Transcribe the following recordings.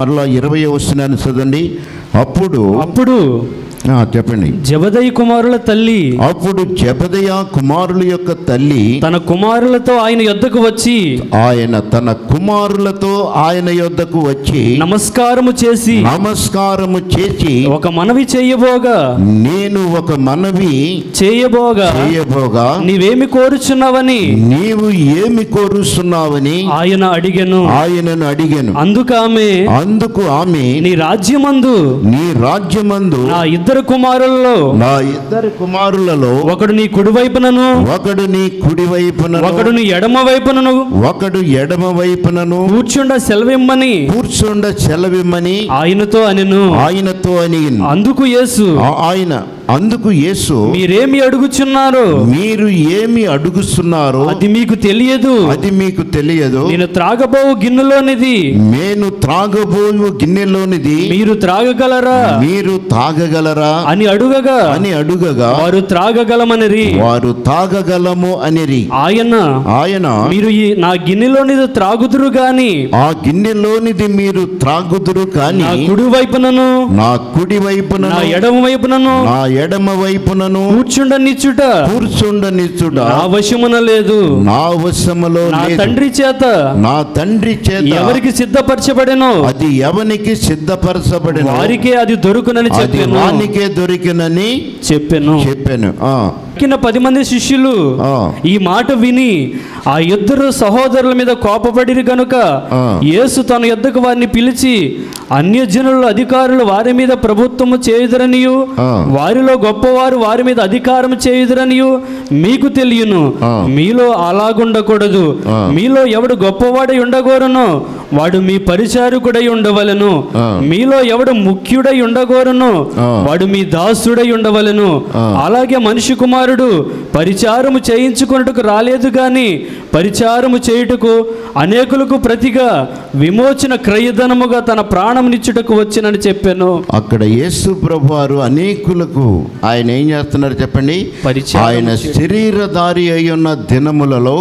మరలా ఇరవై వస్తున్నాను చదండి అప్పుడు అప్పుడు ఆ, చెప్పండి జబదయి కుమారుల తల్లి అప్పుడు జబదయ కుమారుల యొక్క తల్లి తన కుమారులతో ఆయన యొద్దకు వచ్చి ఆయన తన కుమారులతో ఆయన యొద్దకు వచ్చి నమస్కారము చేసి నమస్కారము చేసి ఒక మనవి చేయబోగా నేను ఒక మనవి చేయబోగా చేయబోగా నీవేమి కోరుచున్నావని నీవు ఏమి కోరుస్తున్నావని ఆయన అడిగెను ఆయనను అడిగాను అందుకు ఆమె అందుకు ఆమె నీ రాజ్యమందు నీ రాజ్యమందు నా ఇద్దరు కుమారులలో నా ఇద్దరు కుమారులలో ఒకడు నీ కుడి వైపునను ఒకడు నీ కుడి వైపునను ఒకడు నీ ఎడమ వైపునను ఒకడు ఎడమ వైపునను కూర్చుండ సెలవిమ్మని కూర్చుండ సెలవిమ్మని ఆయనతో అనెను ఆయనతో అని అందుకు యేసు ఆయన అందుకు యేసు మీరేమి అడుగుచున్నారు మీరు ఏమి అడుగుతున్నారో అది మీకు తెలియదు అది మీకు తెలియదు నేను త్రాగబోవు గిన్నెలోనిది నేను త్రాగబోయు గిన్నెలోనిది మీరు త్రాగగలరా మీరు తాగగలరా అని అడుగగా అని అడుగగా వారు త్రాగగలమనిరి వారు తాగగలము అనిరి ఆయన ఆయన మీరు ఈ నా గిన్నెలోనిది త్రాగుదురు గాని ఆ గిన్నెలోనిది మీరు త్రాగుదురు కాని నా కుడి వైపునను నా కుడి వైపున నా ఎడమ వైపునను నా ఎడమ వైపునను కూర్చుండ నిచ్చుట కూర్చుండనిచ్చుట నా వశమున లేదు నా వశములో నా లేదు తండ్రి చేత నా తండ్రి చేత ఎవరికి సిద్ధపరచబడెనో అది ఎవనికి సిద్ధపరచబడిన వారికే అది దొరుకునని అది చెప్పాను వానికే దొరికినని చెప్పాను చెప్పాను ఆ, ఎక్కిన పది మంది శిష్యులు ఆ. ఈ మాట విని ఆ ఇద్దరు సహోదరుల మీద కోపపడిరి గనుక ఆ. యేసు తన యొద్దకు వారిని పిలిచి అన్యజనుల అధికారులు వారి మీద ప్రభుత్వము చేయుదురనియు ఆ. వారిలో గొప్పవారు వారి మీద అధికారం చేయుదురనియు మీకు తెలియను ఆ. మీలో అలాగుండకూడదు ఆ. మీలో ఎవడు గొప్పవాడై ఉండగోరునో వాడు మీ పరిచారకుడై ఉండవలెను ఆ. మీలో ఎవడు ముఖ్యుడై ఉండగోరునో ఆ. వాడు మీ దాసుడై ఉండవలెను ఆ. అలాగే మనిషి కుమారుడు పరిచారము చేయించుకొనుటకు రాలేదు గాని పరిచారము చేయుటకు అనేకులకు ప్రతిగా విమోచన క్రయధనముగా తన ప్రాణమునిచ్చుటకు వచ్చినని చెప్పాను అక్కడ యేసు ప్రభు వారు అనేకులకు ఆయన ఏం చేస్తున్నారు చెప్పండి పరిచారం ఆయన చే- శరీరధారి అయి ఉన్న దినములలో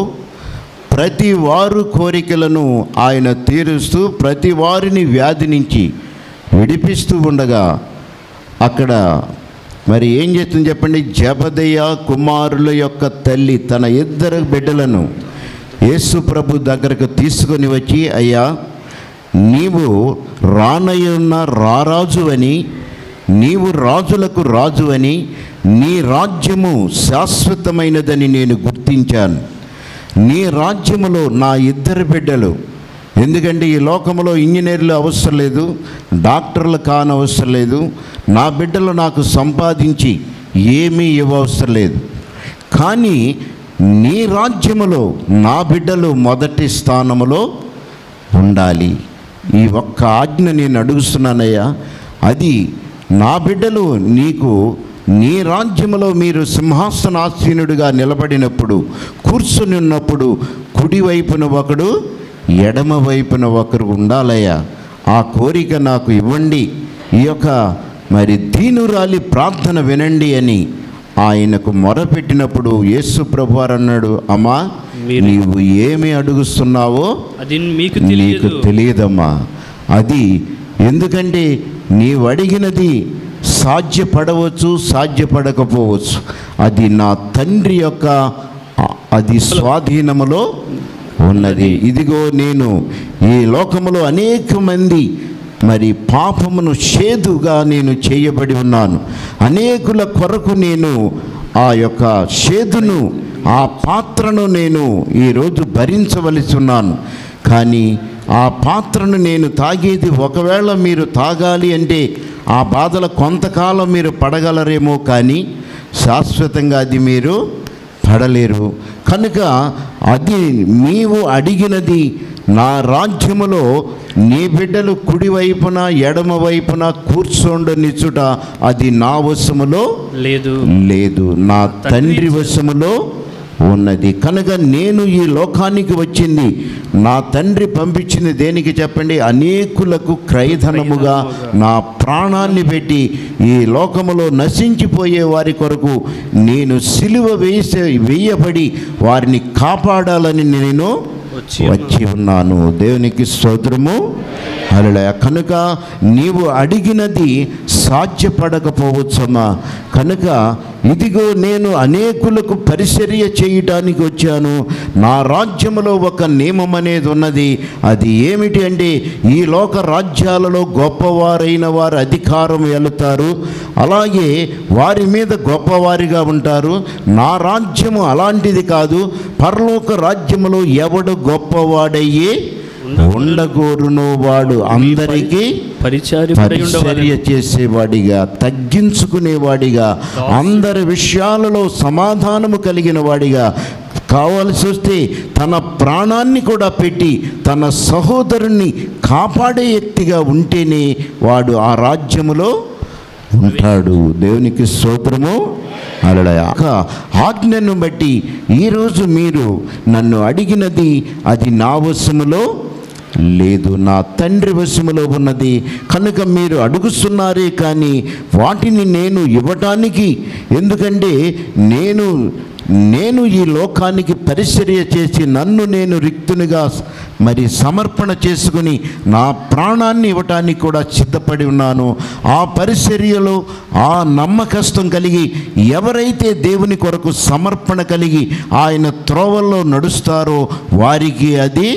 ప్రతి వారు కోరికలను ఆయన తీరుస్తూ ప్రతి వారిని వ్యాధి నుంచి విడిపిస్తూ ఉండగా అక్కడ మరి ఏం చేస్తుంది చెప్పండి జబదయ కుమారుల యొక్క తల్లి తన ఇద్దరు బిడ్డలను యేసు ప్రభు దగ్గరకు తీసుకొని వచ్చి అయ్యా నీవు రానయ్యున్న రారాజు అని నీవు రాజులకు రాజు అని నీ రాజ్యము శాశ్వతమైనదని నేను గుర్తించాను నీ రాజ్యములో నా ఇద్దరు బిడ్డలు ఎందుకంటే ఈ లోకంలో ఇంజనీర్లు అవసరం లేదు డాక్టర్లు కానవసరం లేదు నా బిడ్డలు నాకు సంపాదించి ఏమీ ఇవ్వవసరం లేదు కానీ నీ రాజ్యములో నా బిడ్డలు మొదటి స్థానములో ఉండాలి ఈ ఒక్క ఆజ్ఞ నేను అడుగుతున్నానయ్యా అది నా బిడ్డలు నీకు నీ రాజ్యములో మీరు సింహాసనాసీనుడిగా నిలబడినప్పుడు కూర్చుని ఉన్నప్పుడు కుడి వైపున ఒకడు ఎడమ వైపున ఒకరు ఉండాలయ్యా ఆ కోరిక నాకు ఇవ్వండి ఈ యొక్క మరి దీనురాలి ప్రార్థన వినండి అని ఆయనకు మొరపెట్టినప్పుడు యేసు ప్రభువారు అన్నాడు అమ్మా మీరు- నీవు ఏమి అడుగుతున్నావో అది మీకు నీకు తెలియదు తెలియదమ్మా అది ఎందుకంటే నీవు అడిగినది సాధ్యపడవచ్చు సాధ్యపడకపోవచ్చు అది నా తండ్రి యొక్క ఆ- అది స్వాధీనములో ఉన్నది ఇదిగో నేను ఈ లోకములో అనేక మంది మరి పాపమును షేదుగా నేను చేయబడి ఉన్నాను అనేకుల కొరకు నేను ఆ యొక్క షేదును ఆ పాత్రను నేను ఈరోజు భరించవలసి ఉన్నాను కానీ ఆ పాత్రను నేను తాగేది ఒకవేళ మీరు తాగాలి అంటే ఆ బాధల కొంతకాలం మీరు పడగలరేమో కానీ శాశ్వతంగా అది మీరు పడలేరు కనుక అది నీవు అడిగినది నా రాజ్యములో నీ బిడ్డలు కుడి వైపున ఎడమ వైపున కూర్చోండనిచ్చుట అది నా వశములో లేదు లేదు నా తండ్రి వశములో ఉన్నది కనుక నేను ఈ లోకానికి వచ్చింది నా తండ్రి పంపించింది దేనికి చెప్పండి అనేకులకు క్రయధనముగా నా ప్రాణాన్ని పెట్టి ఈ లోకములో నశించిపోయే వారి కొరకు నేను సిలువ వేసే వేయబడి వారిని కాపాడాలని నేను వచ్చి వచ్చి ఉన్నాను దేవునికి స్తోత్రము హల్లెలూయా కనుక నీవు అడిగినది సాధ్యపడకపోవచ్చమ్మా కనుక ఇదిగో నేను అనేకులకు పరిచర్య చేయటానికి వచ్చాను నా రాజ్యములో ఒక నియమం అనేది ఉన్నది అది ఏమిటి అంటే ఈ లోక రాజ్యాలలో గొప్పవారైన వారు అధికారం వెళుతారు అలాగే వారి మీద గొప్పవారిగా ఉంటారు నా రాజ్యము అలాంటిది కాదు పరలోక రాజ్యములో ఎవడు గొప్పవాడయ్యి ఉండగోరును వాడు అందరికీ పరిచారి పడి ఉండవాలి పరిచర్య చేసేవాడిగా తగ్గించుకునేవాడిగా అందరి విషయాలలో సమాధానము కలిగిన వాడిగా కావలసి వస్తే తన ప్రాణాన్ని కూడా పెట్టి తన సహోదరుణ్ణి కాపాడే వ్యక్తిగా ఉంటేనే వాడు ఆ రాజ్యములో ఉంటాడు దేవునికి స్తోత్రము అలడయ ఆజ్ఞను బట్టి ఈరోజు మీరు నన్ను అడిగినది అది నా వశములో లేదు నా తండ్రి వశములో ఉన్నది కనుక మీరు అడుగుతున్నారే కానీ వాటిని నేను ఇవ్వటానికి ఎందుకంటే నేను నేను ఈ లోకానికి పరిచర్య చేసి నన్ను నేను రిక్తునిగా మరి సమర్పణ చేసుకుని నా ప్రాణాన్ని ఇవ్వటానికి కూడా సిద్ధపడి ఉన్నాను ఆ పరిచర్యలో ఆ నమ్మకస్తం కలిగి ఎవరైతే దేవుని కొరకు సమర్పణ కలిగి ఆయన త్రోవల్లో నడుస్తారో వారికి అది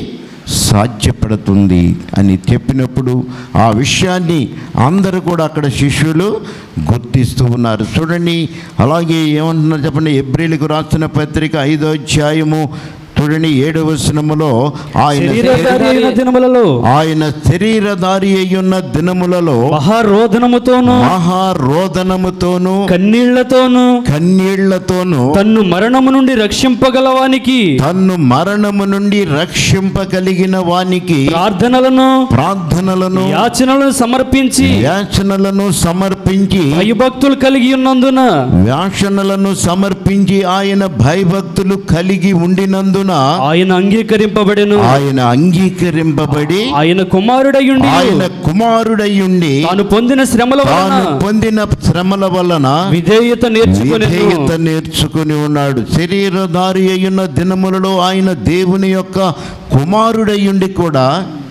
సాధ్యపడుతుంది అని చెప్పినప్పుడు ఆ విషయాన్ని అందరూ కూడా అక్కడ శిష్యులు గుర్తిస్తూ ఉన్నారు చూడండి అలాగే ఏమంటున్నారు చెప్పండి ఎబ్రిలకు రాసిన పత్రిక ఐదో అధ్యాయము చూడండి ఏడవ వచనములో ఆయన శరీరధారి అయిన దినములలో ఆయన శరీరధారి అయ్యున్న దినములలో మహారోధనముతోను మహారోదనముతోను కన్నీళ్లతోను కన్నీళ్లతోను తన్ను మరణము నుండి రక్షింపగలవానికి తన్ను మరణము నుండి రక్షింపగలిగిన వానికి ప్రార్థనలను ప్రార్థనలను యాచనలను సమర్పించి వ్యాచనలను సమర్పించి భయభక్తులు కలిగి ఉన్నందున వ్యాసనలను సమర్పించి ఆయన భయభక్తులు కలిగి ఉండినందున ఆయన అంగీకరింపబడెను ఆయన అంగీకరింపబడి ఆయన కుమారుడయుండి ఆయన కుమారుడయ్యుండి తాను పొందిన శ్రమల వలన తాను పొందిన శ్రమల వలన విధేయత నేర్చుకుని విధేయత నేర్చుకుని ఉన్నాడు శరీరధారి అయ్యున్న దినములలో ఆయన దేవుని యొక్క కుమారుడయ్యుండి కూడా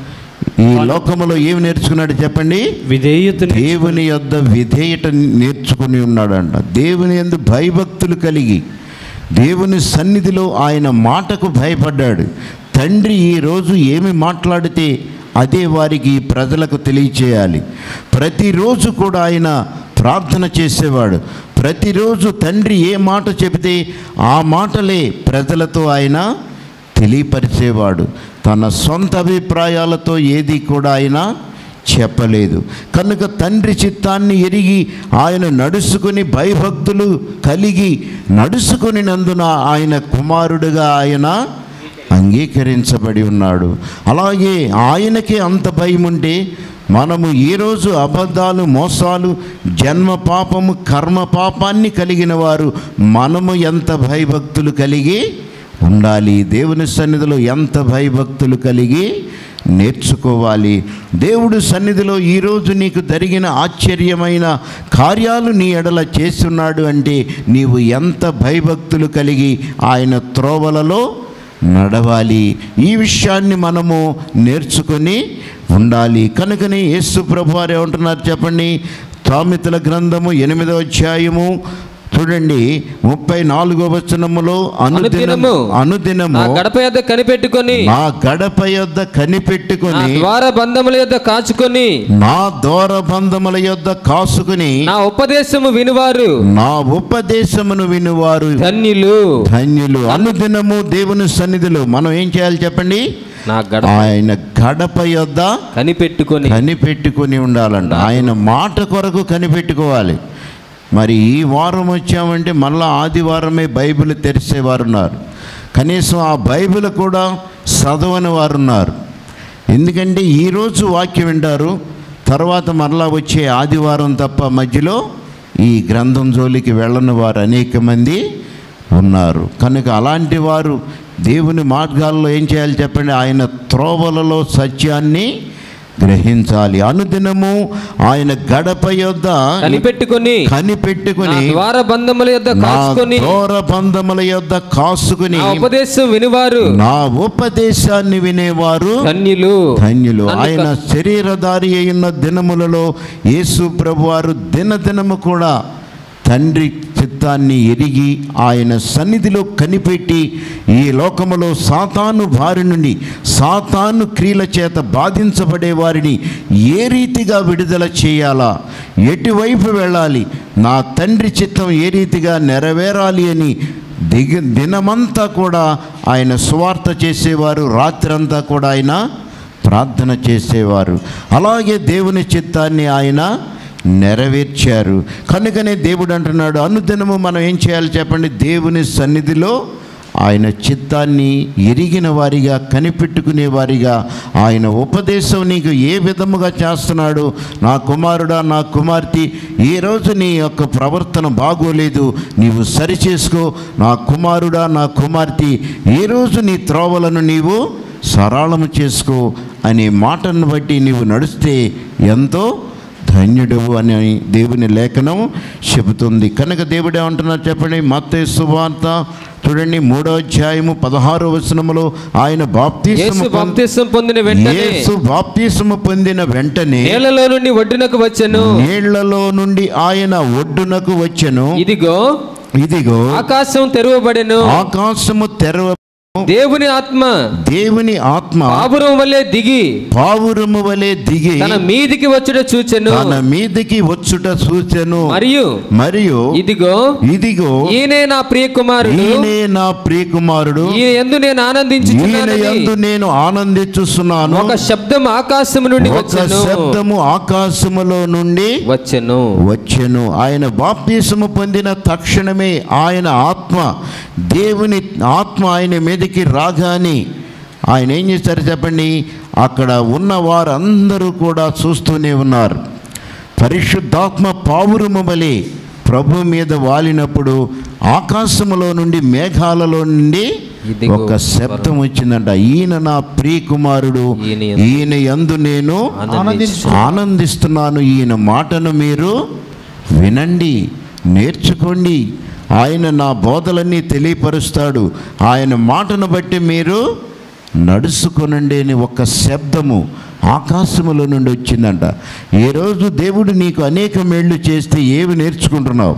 ఈ లోకములో ఏమి నేర్చుకున్నాడు చెప్పండి విధేయత నే- దేవుని యొద్ద విధేయత నేర్చుకుని ఉన్నాడంట దేవుని యందు భయభక్తులు కలిగి దేవుని సన్నిధిలో ఆయన మాటకు భయపడ్డాడు తండ్రి ఈరోజు ఏమి మాట్లాడితే అదే వారికి ఈ ప్రజలకు తెలియచేయాలి ప్రతిరోజు కూడా ఆయన ప్రార్థన చేసేవాడు ప్రతిరోజు తండ్రి ఏ మాట చెబితే ఆ మాటలే ప్రజలతో ఆయన తెలియపరిచేవాడు తన సొంత అభిప్రాయాలతో ఏది కూడా ఆయన చెప్పలేదు కనుక తండ్రి చిత్తాన్ని ఎరిగి ఆయన నడుచుకుని భయభక్తులు కలిగి నడుచుకునినందున ఆయన కుమారుడుగా ఆయన అంగీకరించబడి ఉన్నాడు అలాగే ఆయనకే అంత భయం ఉంటే మనము ఈరోజు అబద్ధాలు మోసాలు జన్మ పాపము కర్మ పాపాన్ని కలిగిన వారు మనము ఎంత భయభక్తులు కలిగి ఉండాలి దేవుని సన్నిధిలో ఎంత భయభక్తులు కలిగి నేర్చుకోవాలి దేవుడు సన్నిధిలో ఈరోజు నీకు జరిగిన ఆశ్చర్యమైన కార్యాలు నీ ఎడల చేస్తున్నాడు అంటే నీవు ఎంత భయభక్తులు కలిగి ఆయన త్రోవలలో నడవాలి ఈ విషయాన్ని మనము నేర్చుకొని ఉండాలి కనుకనే యేసు ప్రభు వారు ఏమంటున్నారు చెప్పండి సామెతల గ్రంథము ఎనిమిదవ అధ్యాయము చూడండి ముప్పై నాలుగో వచనములో అనుదినము అనుదినము అనుదినము నా గడప యొద్ద కనిపెట్టుకొని నా గడప యొద్ద నా కనిపెట్టుకొని ద్వార బంధముల యొద్ద కాచుకొని నా దూర బంధముల యొద్ద కాసుకుని నా ఉపదేశము వినువారు నా ఉపదేశమును వినువారు ధన్యులు ధన్యులు అనుదినము దేవుని సన్నిధిలో మనం ఏం చేయాలి చెప్పండి నా గడప ఆయన గడప యొద్ద కనిపెట్టుకొని కనిపెట్టుకొని ఉండాలంట ఆయన మాట కొరకు కనిపెట్టుకోవాలి మరి ఈ వారం వచ్చామంటే మళ్ళా ఆదివారమే బైబిల్ తెరిచేవారు ఉన్నారు కనీసం ఆ బైబిల్ కూడా చదవని వారు ఉన్నారు ఎందుకంటే ఈరోజు వాక్యం వింటారు తర్వాత మరలా వచ్చే ఆదివారం తప్ప మధ్యలో ఈ గ్రంథం జోలికి వెళ్ళని వారు అనేక మంది ఉన్నారు కనుక అలాంటి వారు దేవుని మార్గాల్లో ఏం చేయాలి చెప్పండి ఆయన త్రోవలలో సత్యాన్ని గ్రహించాలి అనుదినము ఆయన గడప యొద్ద కనిపెట్టుకొని నా కనిపెట్టుకుని ద్వార బంధముల యొద్ద నా కాచుకొని ఘోర బంధముల యొద్ద కాసుకుని నా ఉపదేశం వినివారు నా ఉపదేశాన్ని వినేవారు ధన్యులు ధన్యులు నన్ను ఆయన శరీరధారి అయిన దినములలో యేసు ప్రభువారు దినదినము కూడా తండ్రి చిత్తాన్ని ఎరిగి ఆయన సన్నిధిలో కనిపెట్టి ఈ లోకములో సాతాను బారి నుండి సాతాను క్రియల చేత బాధించబడే వారిని ఏ రీతిగా విడుదల చేయాలా ఎటువైపు వెళ్ళాలి నా తండ్రి చిత్తం ఏ రీతిగా నెరవేరాలి అని దిగ దినమంతా కూడా ఆయన సువార్త చేసేవారు రాత్రంతా కూడా ఆయన ప్రార్థన చేసేవారు అలాగే దేవుని చిత్తాన్ని ఆయన నెరవేర్చారు కనుకనే దేవుడు అంటున్నాడు అనుదినము మనం ఏం చేయాలి చెప్పండి దేవుని సన్నిధిలో ఆయన చిత్తాన్ని ఎరిగిన వారిగా కనిపెట్టుకునే వారిగా ఆయన ఉపదేశం నీకు ఏ విధముగా చేస్తున్నాడు నా కుమారుడా నా కుమార్తె ఈ రోజు నీ యొక్క ప్రవర్తన బాగోలేదు నీవు సరిచేసుకో నా కుమారుడా నా కుమార్తె ఏ రోజు నీ త్రోవలను నీవు సరళము చేసుకో అనే మాటను బట్టి నీవు నడిస్తే ఎంతో ధన్యుడు అని దేవుని లేఖనం చెబుతుంది కనుక దేవుడు ఏమంటున్నారు చెప్పండి మత్తే సువార్త చూడండి మూడో అధ్యాయము పదహారో వచనములో ఆయన యేసు బాప్తీసము పొంది- బాప్తిసం పొందిన వెంటనే యేసు బాప్తీసము పొందిన వెంటనే నేలలో నుండి ఒడ్డునకు వచ్చెను నీళ్లలో నుండి ఆయన ఒడ్డునకు వచ్చెను ఇదిగో ఇదిగో ఆకాశం తెరవబడెను ఆకాశము తెరవ దేవుని ఆత్మ దేవుని ఆత్మ పావురం వల్లే దిగి పావురము వలె దిగి తన మీదికి వచ్చుట చూచెను తన మీదికి వచ్చుట సూచెను మరియు మరియు ఇదిగో ఇదిగో ఈయనే నా ప్రియ కుమారుడు ఈయనే నా ప్రియకుమారుడు ఈయన ఎందు నేను ఈయన ఆనందించుచున్నానని యందు నేను ఆనందించుస్తున్నాను ఒక శబ్దం ఆకాశం నుండి ఒక వచ్చెను శబ్దము ఆకాశములో నుండి వచ్చెను వచ్చెను ఆయన బాప్తీసము పొందిన తక్షణమే ఆయన ఆత్మ దేవుని ఆత్మ ఆయన మీదకి రాగానే ఆయన ఏం చేశారు చెప్పండి అక్కడ ఉన్న వారందరూ కూడా చూస్తూనే ఉన్నారు పరిశుద్ధాత్మ పావురము వలె ప్రభు మీద వాలినప్పుడు ఆకాశములో నుండి మేఘాలలో నుండి ఇదిగో ఒక శబ్దం వచ్చిందంట ఈయన నా ప్రియకుమారుడు ఈయన యందు ఈయన యందు నేను ఆనందించు. ఆనందిస్తున్నాను ఈయన మాటను మీరు వినండి నేర్చుకోండి ఆయన నా బోధలన్నీ తెలియపరుస్తాడు ఆయన మాటను బట్టి మీరు నడుచుకొనండి అని ఒక శబ్దము ఆకాశములో నుండి వచ్చిందంట ఈరోజు దేవుడు నీకు అనేక మేళ్ళు చేస్తే ఏవి నేర్చుకుంటున్నావు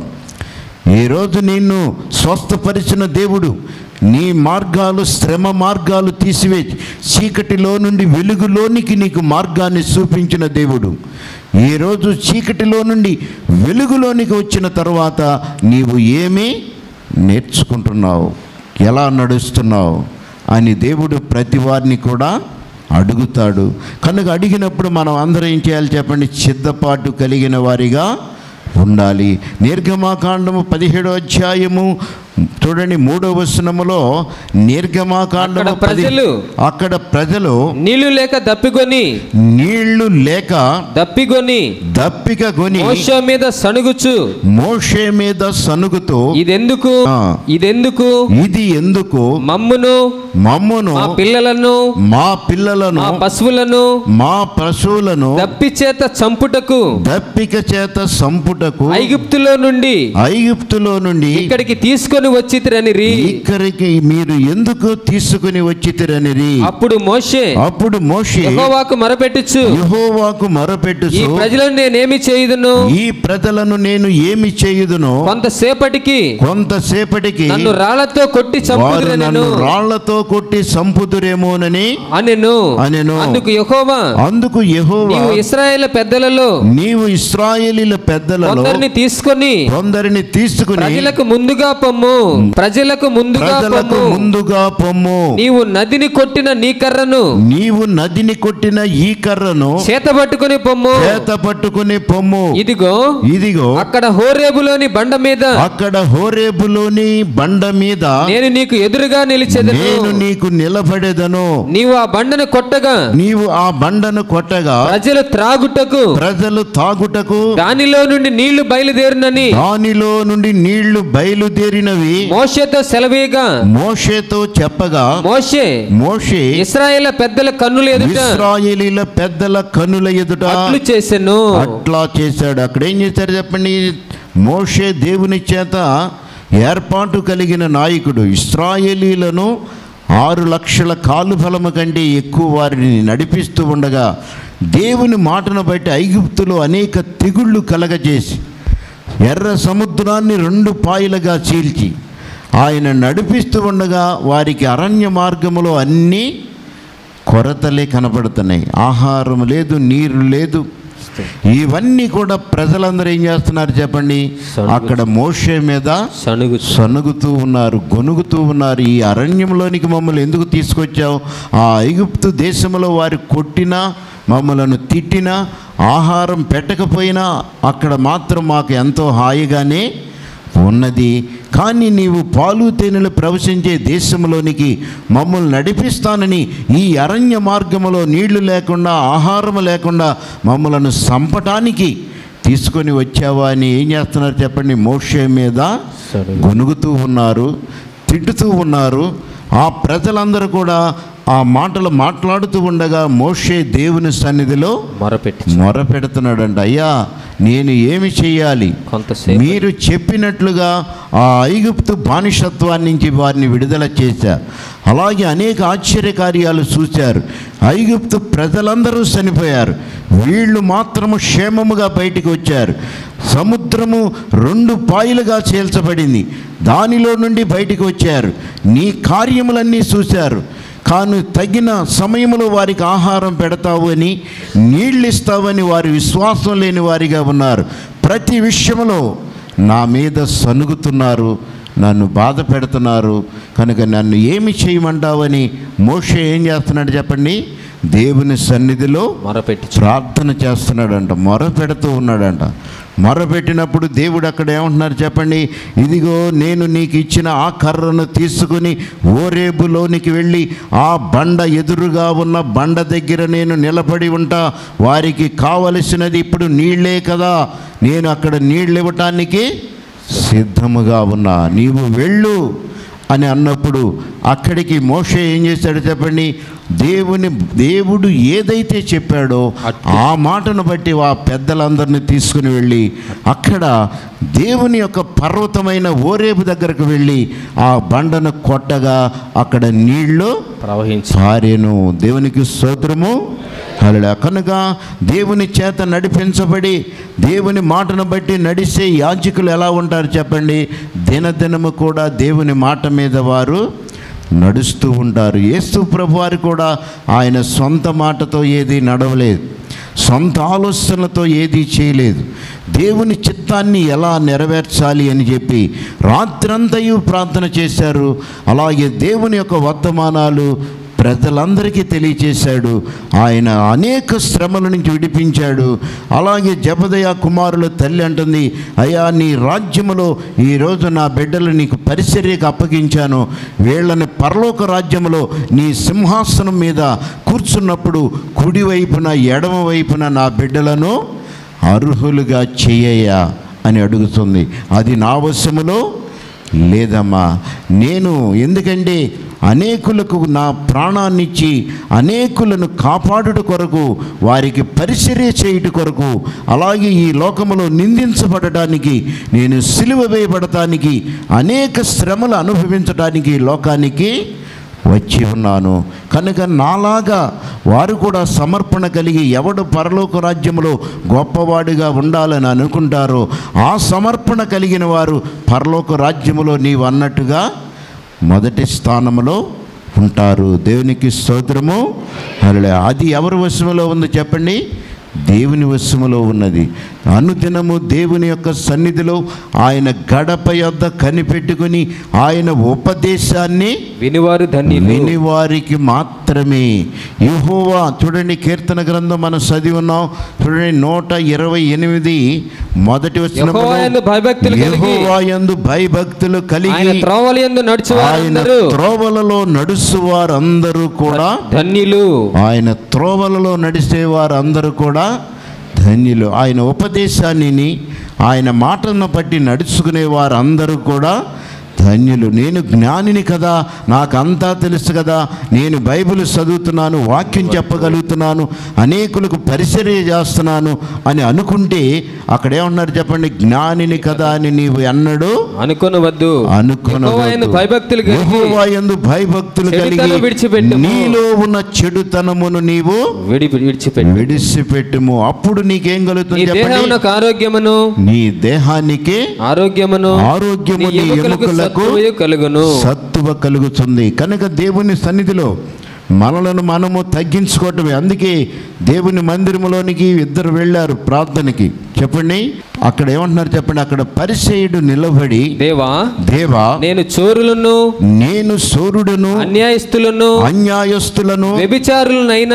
ఈరోజు నిన్ను స్వస్థపరిచిన దేవుడు నీ మార్గాలు శ్రమ మార్గాలు తీసివేసి చీకటిలో నుండి వెలుగులోనికి నీకు మార్గాన్ని చూపించిన దేవుడు ఈరోజు చీకటిలో నుండి వెలుగులోనికి వచ్చిన తర్వాత నీవు ఏమి నేర్చుకుంటున్నావు ఎలా నడుస్తున్నావు అని దేవుడు ప్రతి వారిని కూడా అడుగుతాడు కనుక అడిగినప్పుడు మనం అందరం ఏం చేయాలి చెప్పండి సిద్ధపాటు కలిగిన వారిగా ఉండాలి నిర్గమాకాండము పదిహేడో అధ్యాయము చూడండి మూడో వచనములో నిర్గమాకాండము అక్కడ ప్రజలు పది- అక్కడ ప్రజలు నీళ్లు లేక దప్పికొని నీళ్లు లేక దప్పికొని దప్పిక కొని మోష మీద సణుగుచు మోషే మీద సనుగుతూ ఇదెందుకు ఆ. ఇదెందుకు ఇది ఎందుకు మమ్మును మమ్మును మా పిల్లలను మా పిల్లలను మా పశువులను మా పశువులను దప్పి చేత చంపుటకు దప్పిక చేత సంపుటకు ఐగుప్తులో నుండి ఐగుప్తులో నుండి ఇక్కడికి తీసుకొని వచ్చితిరని రీ ఇక్కడికి మీరు ఎందుకు తీసుకుని వచ్చితిరనిరి అప్పుడు మోషే అప్పుడు మోషే యెహోవాకు మొరపెట్టుచు యెహోవాకు ఈ మొరపెట్టుచు ప్రజలను నేనేమి చేయుదును ఈ ప్రజలను నేను ఏమి చేయుదునో కొంతసేపటికి కొంతసేపటికి నన్ను రాళ్లతో కొట్టి వారు చంపుదురనను నన్ను రాళ్లతో కొట్టి సంపుదురేమోనని అనెను అనెను. అందుకు యెహోవా అందుకు యెహోవా నీవు ఇస్రాయేల్ పెద్దలలో నీవు ఇస్రాయేలీల పెద్దలలో కొందరిని తీసుకొని కొందరిని తీసుకుని ప్రజలకు ముందుగా పొమ్ము ప్రజలకు ముందుగా ప్రజలకు పొమ్ము ముందుగా పొమ్ము నీవు నదిని కొట్టిన నీ కర్రను నీవు నదిని కొట్టిన ఈ కర్రను చేత పట్టుకుని పొమ్ము చేత పట్టుకుని పొమ్ము ఇదిగో ఇదిగో అక్కడ హోరేబులోని బండ మీద అక్కడ హోరేబులోని బండ మీద నేను నీకు ఎదురుగా నిలిచెదను నేను నీకు నిలబడేదను నీవు ఆ బండను కొట్టగా నీవు ఆ బండను కొట్టగా ప్రజలు త్రాగుటకు ప్రజలు తాగుటకు దానిలో నుండి నీళ్లు బయలుదేరునని దానిలో నుండి నీళ్లు బయలుదేరినవి చెప్పినవి మోషేతో సెలవీగా మోషేతో చెప్పగా మోషే మోషే ఇస్రాయేల్ పెద్దల కన్నులు ఎదుట ఇస్రాయేలీల పెద్దల కనుల ఎదుట అట్లు చేసెను అట్లా చేశాడు అక్కడ ఏం చేశారు చెప్పండి మోషే దేవుని చేత ఏర్పాటు కలిగిన నాయకుడు ఇస్రాయేలీలను ఆరు లక్షల కాలు ఫలము కంటే ఎక్కువ వారిని నడిపిస్తూ ఉండగా దేవుని మాటను బట్టి ఐగుప్తులో అనేక తెగుళ్ళు కలగజేసి ఎర్ర సముద్రాన్ని రెండు పాయలుగా చీల్చి ఆయన నడిపిస్తూ ఉండగా వారికి అరణ్య మార్గములో అన్నీ కొరతలే కనపడుతున్నాయి ఆహారం లేదు నీరు లేదు ఇవన్నీ కూడా ప్రజలందరూ ఏం చేస్తున్నారు చెప్పండి అక్కడ మోషే మీద సనుగు సనుగుతూ ఉన్నారు గొనుగుతూ ఉన్నారు ఈ అరణ్యంలోనికి మమ్మల్ని ఎందుకు తీసుకొచ్చావు ఆ ఐగుప్తు దేశంలో వారు కొట్టినా మమ్మలను తిట్టినా ఆహారం పెట్టకపోయినా అక్కడ మాత్రం మాకు ఎంతో హాయిగానే ఉన్నది కానీ నీవు పాలు తేనెలు ప్రవశించే దేశంలోనికి మమ్మల్ని నడిపిస్తానని ఈ అరణ్య మార్గములో నీళ్లు లేకుండా ఆహారం లేకుండా మమ్మలను సంపటానికి తీసుకొని వచ్చావా అని ఏం చేస్తున్నారు చెప్పండి మోషే మీద గొనుగుతూ ఉన్నారు తిట్టుతూ ఉన్నారు ఆ ప్రజలందరూ కూడా ఆ మాటలు మాట్లాడుతూ ఉండగా మోషే దేవుని సన్నిధిలో మొరపెట్టి మొర పెడుతున్నాడంట అయ్యా నేను ఏమి చేయాలి కొంతసేపు మీరు చెప్పినట్లుగా ఆ ఐగుప్తు బానిసత్వాన్ని నుంచి వారిని విడుదల చేశారు అలాగే అనేక ఆశ్చర్యకార్యాలు చూశారు ఐగుప్తు ప్రజలందరూ చనిపోయారు వీళ్ళు మాత్రము క్షేమముగా బయటికి వచ్చారు సముద్రము రెండు పాయలుగా చేల్చబడింది దానిలో నుండి బయటికి వచ్చారు నీ కార్యములన్నీ చూశారు కాను తగిన సమయంలో వారికి ఆహారం పెడతావు అని నీళ్ళు ఇస్తావని వారి విశ్వాసం లేని వారిగా ఉన్నారు ప్రతి విషయంలో నా మీద సనుగుతున్నారు నన్ను బాధ పెడుతున్నారు కనుక నన్ను ఏమి చేయమంటావని మోషే ఏం చేస్తున్నాడు చెప్పండి దేవుని సన్నిధిలో మొరపెట్టి ప్రార్థన చేస్తున్నాడంట మొర పెడుతూ ఉన్నాడంట మొర పెట్టినప్పుడు దేవుడు అక్కడ ఏమంటున్నారు చెప్పండి ఇదిగో నేను నీకు ఇచ్చిన ఆ కర్రను తీసుకుని ఓరేబులోనికి వెళ్ళి ఆ బండ ఎదురుగా ఉన్న బండ దగ్గర నేను నిలబడి ఉంటా వారికి కావలసినది ఇప్పుడు నీళ్ళే కదా నేను అక్కడ నీళ్ళు ఇవ్వటానికి సిద్ధముగా ఉన్నా నీవు వెళ్ళు అని అన్నప్పుడు అక్కడికి మోషే ఏం చేశాడు చెప్పండి దేవుని దేవుడు ఏదైతే చెప్పాడో ఆ మాటను బట్టి ఆ పెద్దలందరినీ తీసుకుని వెళ్ళి అక్కడ దేవుని యొక్క పర్వతమైన ఓరేపు దగ్గరకు వెళ్ళి ఆ బండను కొట్టగా అక్కడ నీళ్లు ప్రవహించి పారేను దేవునికి స్తోత్రము హల్లెలూయా కనుక దేవుని చేత నడిపించబడి దేవుని మాటను బట్టి నడిచే యాజకులు ఎలా ఉంటారు చెప్పండి దినదినము కూడా దేవుని మాట మీద వారు నడుస్తూ ఉంటారు యేసు ప్రభు వారు కూడా ఆయన సొంత మాటతో ఏది నడవలేదు సొంత ఆలోచనలతో ఏదీ చేయలేదు దేవుని చిత్తాన్ని ఎలా నెరవేర్చాలి అని చెప్పి రాత్రంతయు ప్రార్థన చేశారు అలాగే దేవుని యొక్క వర్తమానాలు ప్రజలందరికీ తెలియచేశాడు ఆయన అనేక శ్రమల నుంచి విడిపించాడు అలాగే జపదయ కుమారుల తల్లి అంటుంది అయ్యా నీ రాజ్యములో ఈరోజు నా బిడ్డలు నీకు పరిచర్యకు అప్పగించాను వీళ్ళని పరలోక రాజ్యములో నీ సింహాసనం మీద కూర్చున్నప్పుడు కుడివైపున ఎడమ వైపున నా బిడ్డలను అర్హులుగా చేయయ్యా అని అడుగుతుంది అది నా వశములో లేదమ్మా నేను ఎందుకంటే అనేకులకు నా ప్రాణాన్నిచ్చి అనేకులను కాపాడుట కొరకు వారికి పరిచర్య చేయుట కొరకు అలాగే ఈ లోకములో నిందించబడటానికి నేను సిలువ వేయబడటానికి అనేక శ్రమలు అనుభవించడానికి ఈ లోకానికి వచ్చి ఉన్నాను కనుక నాలాగా వారు కూడా సమర్పణ కలిగి ఎవడు పరలోక రాజ్యములో గొప్పవాడిగా ఉండాలని అనుకుంటారో ఆ సమర్పణ కలిగిన వారు పరలోక రాజ్యములో నీవు అన్నట్టుగా మొదటి స్థానంలో ఉంటారు దేవునికి స్తోత్రము హల్లెలూయా. అది ఎవరి వశములో ఉంది చెప్పండి దేవుని వశములో ఉన్నది అనుదినము దేవుని యొక్క సన్నిధిలో ఆయన గడప యొద్ద కనిపెట్టుకుని ఆయన ఉపదేశాన్ని వినివారు ధన్యులు విని వారికి మాత్రమే యెహోవా చూడండి కీర్తన గ్రంథం మనం చదివి ఉన్నాం చూడండి నూట ఇరవై ఎనిమిది మొదటి యెహోవా యందు భయభక్తులు కలిగి, యందు భయభక్తులు ఆయన కలిగి త్రోవల యందు నడుచు ఆయన వారందరూ త్రోవలలో నడుసు వారందరూ కూడా ధన్యులు ఆయన త్రోవలలో నడిచే వారందరూ కూడా ధన్యులు ఆయన ఉపదేశాన్ని ఆయన మాటలను బట్టి నడుచుకునే వారందరూ కూడా ధన్యులు నేను జ్ఞానిని కదా నాకు అంతా తెలుసు కదా నేను బైబిల్ చదువుతున్నాను వాక్యం చెప్పగలుగుతున్నాను అనేకులకు పరిచర్య చేస్తున్నాను అని అనుకుంటే అక్కడ ఏమన్నారు చెప్పండి జ్ఞానిని కదా అని నీవు ఎన్నడూ అనుకొనవద్దు యెహోవాయందు భయభక్తులు కలిగి యెహోవాయందు భయభక్తులు కలిగి చెడుతనం విడిచిపెట్టుము. నీలో ఉన్న చెడుతనమును నీవు విడి విడిచిపెట్టు విడిచిపెట్టుము అప్పుడు నీకేం నీ కలుగుతుంది చెప్పండి దేహమునకు ఆరోగ్యమును నీ దేహానికి ఆరోగ్యమును ఆరోగ్యము నీ నీ ఎముకలకు ఎముకలకు సత్తువయు కలుగును సత్తువ కలుగుతుంది కనుక దేవుని సన్నిధిలో మనలను మనము తగ్గించుకోవటమే అందుకే దేవుని మందిరములోనికి ఇద్దరు వెళ్ళారు ప్రార్థనకి చెప్పండి అక్కడ ఏమంటున్నారు చెప్పండి అక్కడ పరిచయుడు నిలబడి దేవా దేవా నేను చోరులను నేను సూర్యుడును అన్యాయస్తులను అన్యాయస్తులను వ్యభిచారులనైనా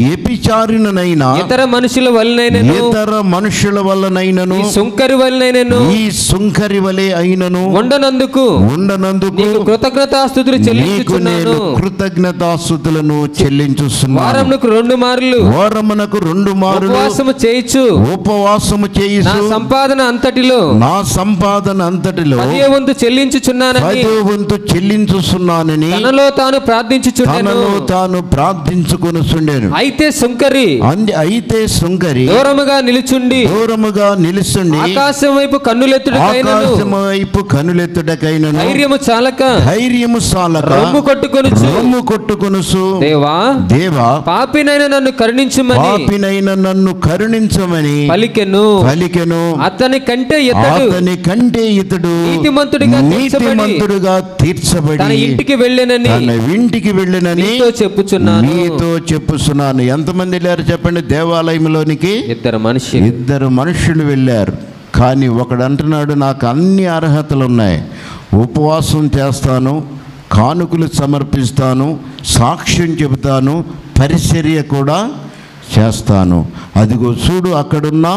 ఎపిచారినైనా ఇతర మనుషుల వలనైనను ఇతర మనుషుల వల్లనైనను ఈ సుంకరి వలనైనను ఈ సుంకరి వలె అయినను ఉండనందుకు ఉండనందుకు నీకు కృతజ్ఞతాస్తుతులు నీకు నేను చెల్లించుచున్నాను కృతజ్ఞతాస్థుతులను చెల్లించుస్తున్నాను వారమునకు రెండు మార్లు వారమునకు రెండు మారులు ఉపవాసము చేయిచు ఉపవాసము నా చేయిసు సంపాదన అంతటిలో నా సంపాదన అంతటిలో పదియ వంతు చెల్లించుచున్నానని పదో వంతు చెల్లించుస్తున్నానని తనలో తాను ప్రార్థించుచున్నాను తనలో తాను ప్రార్థించుకొనుచుండెను అయితే సుంకరి అంది అయితే శృంగరి దూరముగా నిలుచుండి దూరముగా నిలుస్తుండి ఆకాశం వైపు కన్నులెత్తుడికైనను ఆకాశము వైపు కనులెత్తుటకైనను ధైర్యము చాలక ధైర్యము సాలక రొమ్ము కొట్టుకొనుచు రొమ్ము కొట్టుకొనుసు దేవా దేవా పాపినైన నన్ను కరుణించుమని పాపినైన నన్ను కరుణించమని పలికెను పలికెను అతని కంటే ఇతడు అతని కంటే ఇతడు నీతిమంతుడిగా తీర్చబడి నీతిమంతుడుగా తన తీర్చబడి ఇంటికి వెళ్ళెనని తన ఇంటికి వెళ్ళినని నీతో చెప్పుచున్నాను నీతో చెప్పుస్తున్నాను ఎంతమంది వెళ్ళారు చెప్పండి దేవాలయంలోనికి ఇద్దరు మనిషి ఇద్దరు మనుషులు వెళ్ళారు కానీ ఒకడు అంటున్నాడు నాకు అన్ని అర్హతలు ఉన్నాయి ఉపవాసం చేస్తాను కానుకలు సమర్పిస్తాను సాక్ష్యం చెబుతాను పరిచర్య కూడా చేస్తాను అదిగో చూడు అక్కడున్న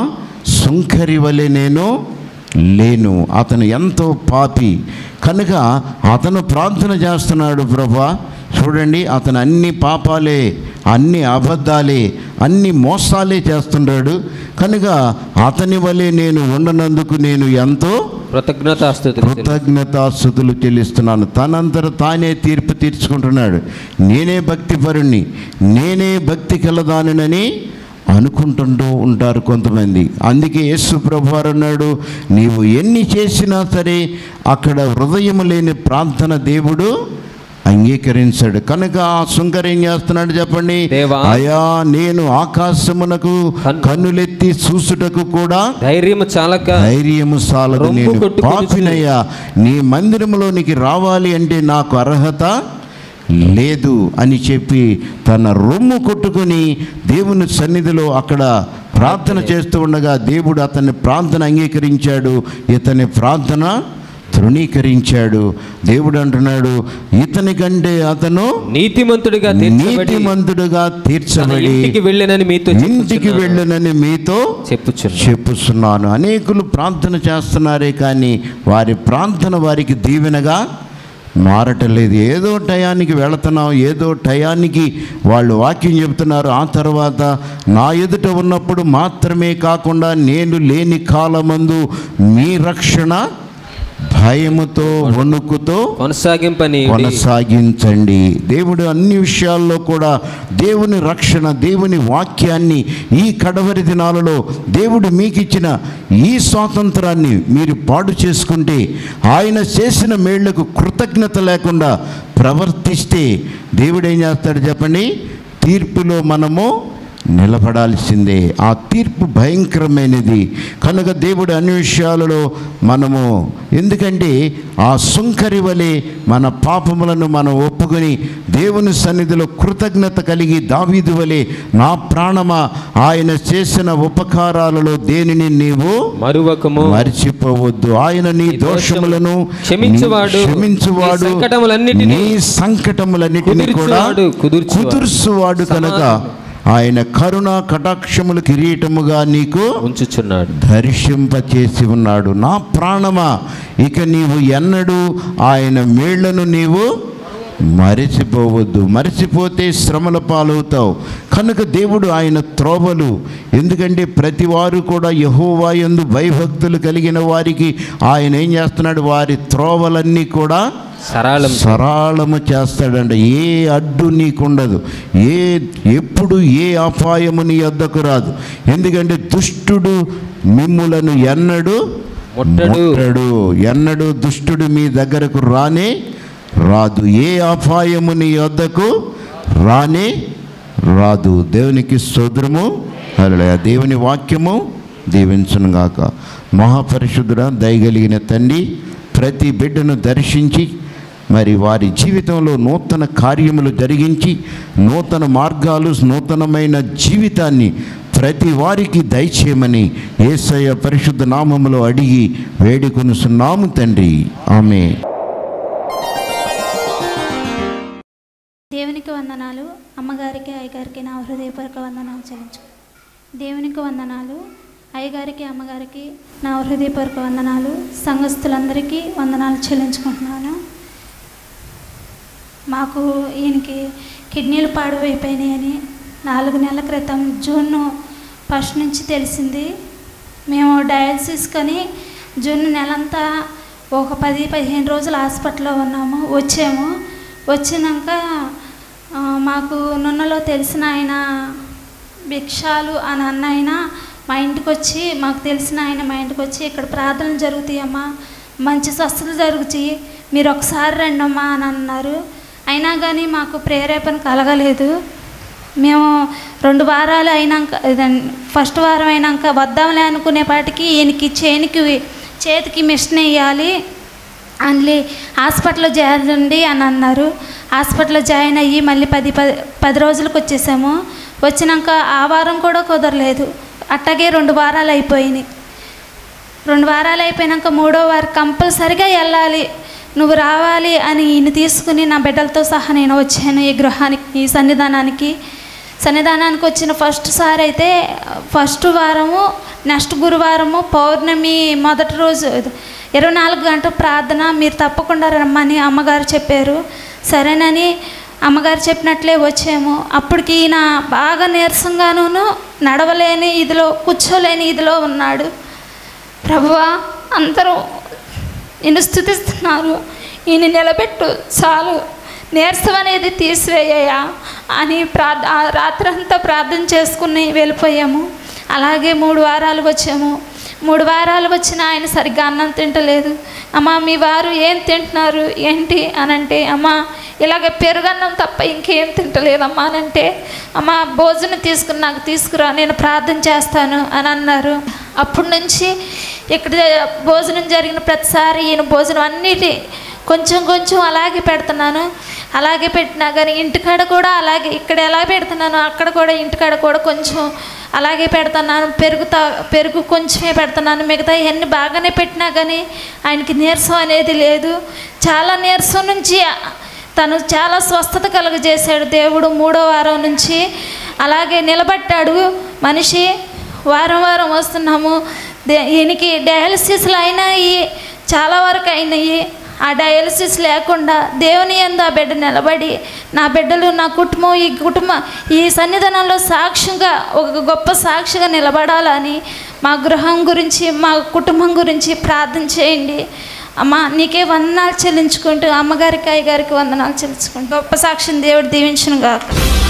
సుంకరి వలె నేను లేను అతను ఎంతో పాపి కనుక అతను ప్రార్థన చేస్తున్నాడు ప్రభా చూడండి అతను అన్ని పాపాలే అన్ని అబద్ధాలే అన్ని మోసాలే చేస్తున్నాడు కనుక అతని వలె నేను ఉండనందుకు నేను ఎంతో కృతజ్ఞతాస్తుతులు కృతజ్ఞతాస్థుతులు చెల్లిస్తున్నాను తనంతట తానే తీర్పు తీర్చుకుంటున్నాడు నేనే భక్తిపరుణ్ణి నేనే భక్తి కలదానని అనుకుంటుంటూ ఉంటారు కొంతమంది అందుకే యేసు ప్రభు వారు అన్నాడు నీవు ఎన్ని చేసినా సరే అక్కడ హృదయం లేని ప్రార్థన దేవుడు అంగీకరించాడు కనుక ఆ సుంకర్ ఏం చేస్తున్నాడు చెప్పండి దేవా. అయా నేను ఆకాశమునకు కన్- కన్నులెత్తి చూసుటకు కూడా ధైర్యము చాలక ధైర్యము సాలదు రొమ్ము నేను కొట్టుకొనుచు. పాపినయ్యా నీ మందిరంలోనికి రావాలి అంటే నాకు అర్హత లేదు అని చెప్పి తన రొమ్ము కొట్టుకొని దేవుని సన్నిధిలో అక్కడ ప్రార్థన చేస్తూ ఉండగా దేవుడు అతని ప్రార్థన అంగీకరించాడు ఇతని ప్రార్థన తృణీకరించాడు దేవుడు అంటున్నాడు ఇతని కంటే అతను నీతిమంతుడిగా తీర్చబడి నీతిమంతుడుగా తన తీర్చబడి ఇంటికి వెళ్ళనని మీతో ఇంటికి వెళ్ళనని మీతో చెప్పుచున్నాను చెప్పుస్తున్నాను అనేకులు ప్రార్థన చేస్తున్నారే కానీ వారి ప్రార్థన వారికి దీవెనగా మారటలేదు ఏదో టయానికి వెళుతున్నాం ఏదో టయానికి వాళ్ళు వాక్యం చెప్తున్నారు ఆ తర్వాత నా ఎదుట ఉన్నప్పుడు మాత్రమే కాకుండా నేను లేని కాలమందు మీ రక్షణ భయముతో వణుకుతో కొనసాగింపని కొనసాగించండి దేవుడు అన్ని విషయాల్లో కూడా దేవుని రక్షణ దేవుని వాక్యాన్ని ఈ కడవరి దినాలలో దేవుడు మీకు ఇచ్చిన ఈ స్వాతంత్రాన్ని మీరు పాడు చేసుకుంటే ఆయన చేసిన మేళ్లకు కృతజ్ఞత లేకుండా ప్రవర్తిస్తే దేవుడు ఏం చేస్తాడు చెప్పండి తీర్పులో మనము నిలబడాల్సిందే ఆ తీర్పు భయంకరమైనది కనుక దేవుడు అన్ని విషయాలలో మనము ఎందుకంటే ఆ సుంకరి వలె మన పాపములను మనం ఒప్పుకొని దేవుని సన్నిధిలో కృతజ్ఞత కలిగి దావీదు వలె నా ప్రాణమా ఆయన చేసిన ఉపకారాలలో దేనిని నీవు మరువకము మర్చిపోవద్దు ఆయన నీ నీ దోషములను క్షమించువాడు, నీ క్షమించువాడు నీ సంకటములన్నిటినీ నీ సంకటములన్నిటిని కూడా కుదుర్చువాడు, కుదుర్చువాడు. కుదుర్చువాడు కనుక ఆయన కరుణ కటాక్షములు కిరీటముగా నీకు ఉంచుచున్నాడు దర్శింపచేసి ఉన్నాడు నా ప్రాణమా ఇక నీవు ఎన్నడూ ఆయన మేళ్లను నీవు మరిచిపోవద్దు మరిచిపోతే శ్రమల పాలవుతావు కనుక దేవుడు ఆయన త్రోవలు ఎందుకంటే ప్రతి వారు కూడా యహోవా యందు భయభక్తులు కలిగిన వారికి ఆయన ఏం చేస్తున్నాడు వారి త్రోవలన్నీ కూడా సరళం సరళము చేస్తాడంట ఏ అడ్డు నీకుండదు ఏ ఎప్పుడు ఏ అపాయము నీ వద్దకు రాదు ఎందుకంటే దుష్టుడు మిమ్ములను ఎన్నడు ముట్టడు. ముట్టడు ఎన్నడు దుష్టుడు మీ దగ్గరకు రానే రాదు ఏ అపాయము నీ వద్దకు రానే రాదు దేవునికి స్తోత్రము హల్లెలూయా దేవుని వాక్యము దీవించునుగాక మహాపరిశుద్ధుడ దయగలిగిన తండ్రి ప్రతి బిడ్డను దర్శించి మరి వారి జీవితంలో నూతన కార్యములు జరిగించి నూతన మార్గాలు నూతనమైన జీవితాన్ని ప్రతి వారికి దయచేయమని యేసయ్య పరిశుద్ధ నామములో అడిగి వేడుకొనుసున్నాము తండ్రి ఆమె దేవునికి వందనాలు అమ్మగారికి అయ్యగారికి నా హృదయపూర్వక వందనాలు చెల్లించు దేవునికి వందనాలు అయ్యగారికి అమ్మగారికి నా హృదయపూర్వక వందనాలు సంఘస్థులందరికీ వందనాలు చెల్లించుకుంటున్నాను మాకు ఈయనకి కిడ్నీలు పాడువైపోయినాయని నాలుగు నెలల క్రితం జూన్ ఫస్ట్ నుంచి తెలిసింది మేము డయాలసిస్ కని జూన్ నెలంతా ఒక పది పదిహేను రోజులు హాస్పిటల్లో ఉన్నాము వచ్చాము వచ్చినాక ఆ, మాకు నున్నలో తెలిసిన ఆయన భిక్షాలు అని అన్న ఆయన మా ఇంటికి వచ్చి మాకు తెలిసిన ఆయన మా ఇంటికి వచ్చి ఇక్కడ ప్రార్థనలు జరుగుతాయమ్మా మంచి స్వస్థతలు జరుగుతాయి మీరు ఒకసారి రండమ్మా అని అన్నారు అయినా కానీ మాకు ప్రేరేపణ కలగలేదు మేము రెండు వారాలు అయినాక ఇదన్- ఫస్ట్ వారం అయినాక వద్దాంలే అనుకునేపాటికి ఈయనకి చేనికి చేతికి మిషన్ వేయాలి అందులో హాస్పిటల్లో చేరండి అని అన్నారు హాస్పిటల్లో జాయిన్ అయ్యి మళ్ళీ పది పది పది రోజులకు వచ్చేసాము వచ్చినాక ఆ వారం కూడా కుదరలేదు అట్టాగే రెండు వారాలు అయిపోయినాయి రెండు వారాలు అయిపోయినాక మూడో వారం కంపల్సరిగా వెళ్ళాలి నువ్వు రావాలి అని ఈయన తీసుకుని నా బిడ్డలతో సహా నేను వచ్చాను ఈ గృహానికి ఈ సన్నిధానానికి సన్నిధానానికి వచ్చిన ఫస్ట్ సారి అయితే ఫస్ట్ వారము నెక్స్ట్ గురువారము పౌర్ణమి మొదటి రోజు ఇరవై నాలుగు గంటల ప్రార్థన మీరు తప్పకుండా రమ్మని అమ్మగారు చెప్పారు సరేనని అమ్మగారు చెప్పినట్లే వచ్చాము అప్పటికి ఈయన బాగా నీరసంగాను నడవలేని ఇదిలో కూర్చోలేని ఇదిలో ఉన్నాడు ప్రభువా అందరూ నిన్ను స్థుతిస్తున్నారు ఈయన నిలబెట్టు చాలు నీరసం అనేది తీసివేయ్యా అని ప్రార్థ ఆ రాత్రంతా ప్రార్థన చేసుకుని వెళ్ళిపోయాము అలాగే మూడు వారాలు వచ్చాము మూడు వారాలు వచ్చిన ఆయన సరిగ్గా అన్నం తింటలేదు అమ్మ మీ వారు ఏం తింటున్నారు ఏంటి అని అంటే అమ్మ ఇలాగ పెరుగన్నం తప్ప ఇంకేం తింటలేదమ్మా అని అంటే అమ్మ భోజనం తీసుకుని నాకు తీసుకురా నేను ప్రార్థన చేస్తాను అని అన్నారు అప్పటి నుంచి ఇక్కడ భోజనం జరిగిన ప్రతిసారి ఈయన భోజనం అన్నిటి కొంచెం కొంచెం అలాగే పెడుతున్నాను అలాగే పెట్టినా కానీ ఇంటికాడ కూడా అలాగే ఇక్కడ ఎలా పెడుతున్నాను అక్కడ కూడా ఇంటికాడ కూడా కొంచెం అలాగే పెడుతున్నాను పెరుగు తా పెరుగు కొంచెమే పెడుతున్నాను మిగతా ఇవన్నీ బాగానే పెట్టినా కానీ ఆయనకి నీరసం అనేది లేదు చాలా నీరసం నుంచి తను చాలా స్వస్థత కలుగజేశాడు దేవుడు మూడో వారం నుంచి అలాగే నిలబట్టాడు మనిషి వారం వారం వస్తున్నాము దే ఈయనకి డయాలసిస్లు అయినాయి చాలా వరకు అయినాయి ఆ డయాలసిస్ లేకుండా దేవుని ఎందు ఆ బిడ్డ నిలబడి నా బిడ్డలు నా కుటుంబం ఈ కుటుంబం ఈ సన్నిధానంలో సాక్ష్యంగా ఒక గొప్ప సాక్షిగా నిలబడాలని మా గృహం గురించి మా కుటుంబం గురించి ప్రార్థన చేయండి అమ్మ నీకే వందనాలు చెల్లించుకుంటూ అమ్మగారికి అయ్యగారికి వందనాలు చెల్లించుకుంటూ గొప్ప సాక్షిని దేవుడు దీవించునుగా